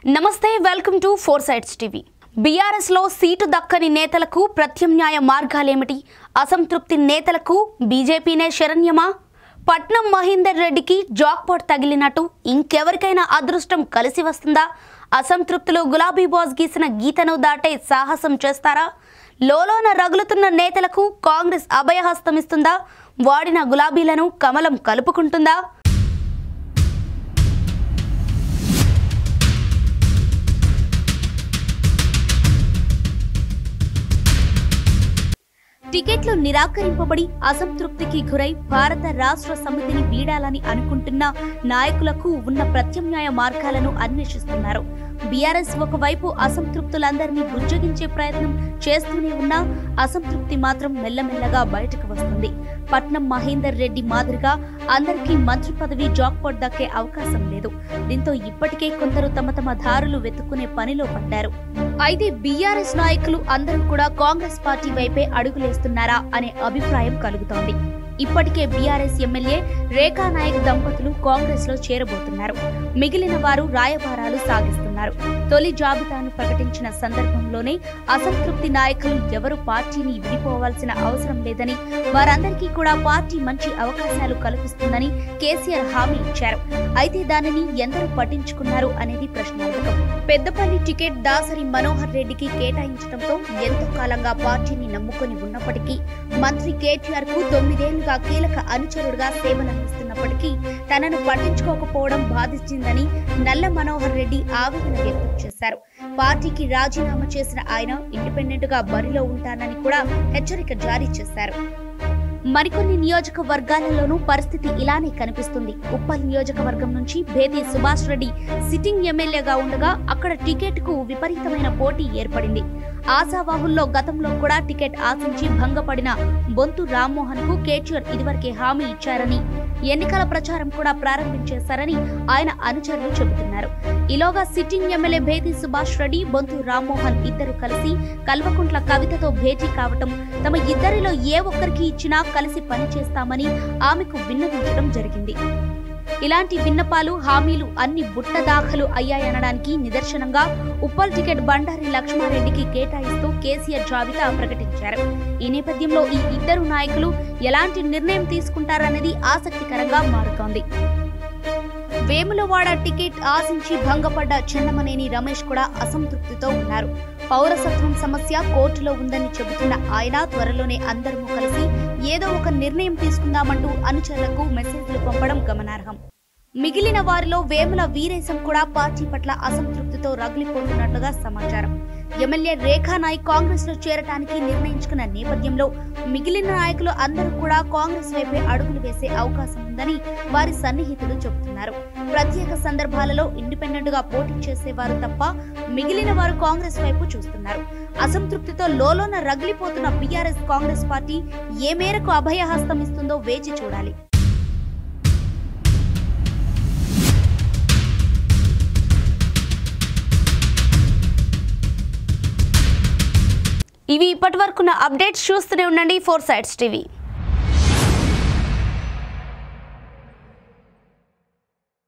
నమస్తే welcome to four sides TV BRS లో seat దక్కని నేతలకు ప్రత్యామ్నాయ మార్గాలేమిటి అసంతృప్తి నేతలకు బీజేపీనే శరణ్యమా పట్నం మహేందర్ రెడ్డికి జాక్పాట్ తగిలినట్టు ఇంకెవరికైనా అదృష్టం కలిసి వస్తుందా అసంతృప్తిలో గులాబీ బాస్ గీసిన గీతను దాటే సాహసం చేస్తారా లోలోన రగులుతున్న నేతలకు కాంగ్రెస్ అభయహస్తమిస్తుందా వాడిన గులాబీలను కమలం కలుపుకుంటుందా టికెట్లు నిరాకరింపబడి అసంతృప్తికి గురై భారత రాష్ట్ర సమితిని వీడాలని అనుకుంటున్న నాయకులకు ఉన్న ప్రత్యామ్నాయ మార్గాలను అన్వేషిస్తున్నారు బీఆర్ఎస్ ఒకవైపు అసంతృప్తులందరినీ బుజ్జగించే ప్రయత్నం చేస్తూనే ఉన్నా అసంతృప్తి మాత్రం మెల్లమెల్లగా బయటకు వస్తుంది పట్నం మహేందర్ రెడ్డి మాదిరిగా అందరికీ మంత్రి పదవి జాక్పాట్ దక్కే అవకాశం లేదు దీంతో ఇప్పటికే కొందరు తమ తమ దారులు వెతుక్కునే పనిలో పడ్డారు అయితే బీఆర్ఎస్ నాయకులు అందరూ కూడా కాంగ్రెస్ పార్టీ వైపే అడుగులేస్తున్నారా అనే అభిప్రాయం కలుగుతోంది ఇప్పటికే బీఆర్ఎస్ ఎమ్మెల్యే రేఖా నాయక్ దంపతులు కాంగ్రెస్ లో చేరబోతున్నారు మిగిలిన వారు రాయబారాలు సాగిస్తున్నారు తొలి జాబితాను ప్రకటించిన సందర్భంలోనే అసంతృప్తి నాయకులు ఎవరు పార్టీని విడిపోవాల్సిన అవసరం లేదని వారందరికీ కూడా పార్టీ మంచి అవకాశాలు కల్పిస్తుందని కేసీఆర్ హామీ ఇచ్చారు అయితే దానిని ఎందరూ పట్టించుకున్నారు అనేది ప్రశ్నార్థకం పెద్దపల్లి టికెట్ దాసరి మనోహర్ రెడ్డికి కేటాయించడంతో ఎంతో కాలంగా పార్టీని నమ్ముకొని ఉన్నప్పటికీ మంత్రి కేటీఆర్ కు తొమ్మిదేళ్లుగా కీలక అనుచరుడుగా సేవలందిస్తున్నప్పటికీ తనను పట్టించుకోకపోవడం బాధించిందని నల్ల మనోహర్ రెడ్డి ఆవేదన వ్యక్తం చేశారు పార్టీకి రాజీనామా చేసిన ఆయన ఇండిపెండెంట్ గా బరిలో ఉంటానని కూడా హెచ్చరిక జారీ చేశారు మరికొన్ని నియోజకవర్గాలలోనూ పరిస్థితి ఇలానే కనిపిస్తుంది ఉప్పల్ నియోజకవర్గం నుంచి భేది సుభాష్ రెడ్డి సిట్టింగ్ ఎమ్మెల్యేగా ఉండగా అక్కడ టికెట్ కు విపరీతమైన పోటీ ఏర్పడింది ఆశావాహుల్లో గతంలో కూడా టికెట్ ఆశించి భంగపడిన బొంతు రామ్మోహన్ కు కేటీఆర్ ఇదివరకే హామీ ఇచ్చారని ఎన్నికల ప్రచారం కూడా ప్రారంభించేశారని ఆయన అనుచరులు చెబుతున్నారు ఈలోగా సిట్టింగ్ ఎమ్మెల్యే భేది సుభాష్ రెడ్డి బొంతు రామ్మోహన్ ఇద్దరు కలిసి కల్వకుంట్ల కవితతో భేటీ కావటం తమ ఇద్దరిలో ఏ ఒక్కరికి ఇచ్చినా కలిసి పనిచేస్తామని ఆమెకు విన్నవించడం జరిగింది ఇలాంటి విన్నపాలు హామీలు అన్ని బుట్ట దాఖలు అయ్యాయనడానికి నిదర్శనంగా ఉప్పల్ టికెట్ బండారి లక్ష్మారెడ్డికి కేటాయిస్తూ కేసీఆర్ జాబితా ప్రకటించారు ఈ నేపథ్యంలో ఈ ఇద్దరు నాయకులు ఎలాంటి నిర్ణయం తీసుకుంటారనేది ఆసక్తికరంగా మారుతోంది వేములవాడ టికెట్ ఆశించి భంగపడ్డ చెన్నమనేని రమేష్ కూడా అసంతృప్తితో ఉన్నారు పౌరసత్వం సమస్య కోర్టులో ఉందని చెబుతున్న ఆయన త్వరలోనే అందరూ కలిసి ఏదో ఒక నిర్ణయం తీసుకుందామంటూ అనుచరులకు మెసేజ్లు పంపడం గమనార్హం మిగిలిన వారిలో వేముల వీరేశం కూడా పార్టీ పట్ల అసంతృప్తితో రగిలిపోతున్నట్లుగా సమాచారం ఎమ్మెల్యే రేఖా నాయక్ కాంగ్రెస్ లో చేరటానికి నిర్ణయించుకున్న నేపథ్యంలో మిగిలిన నాయకులు అందరూ కూడా కాంగ్రెస్ వైపే అడుగులు వేసే అవకాశం ఉందని వారి సన్నిహితులు చెబుతున్నారు ప్రత్యేక సందర్భాలలో ఇండిపెండెంట్ గా పోటీ చేసేవారు తప్ప మిగిలిన వారు కాంగ్రెస్ వైపు చూస్తున్నారు అసంతృప్తితో లోలోన రగిలిపోతున్న బీఆర్ఎస్ కాంగ్రెస్ పార్టీ ఏ మేరకు అభయహస్తం ఇస్తుందో వేచి చూడాలి ఇవి ఇప్పటి వరకున్న అప్డేట్స్ చూస్తూనే ఉండండి ఫోర్ సైడ్స్ టీవీ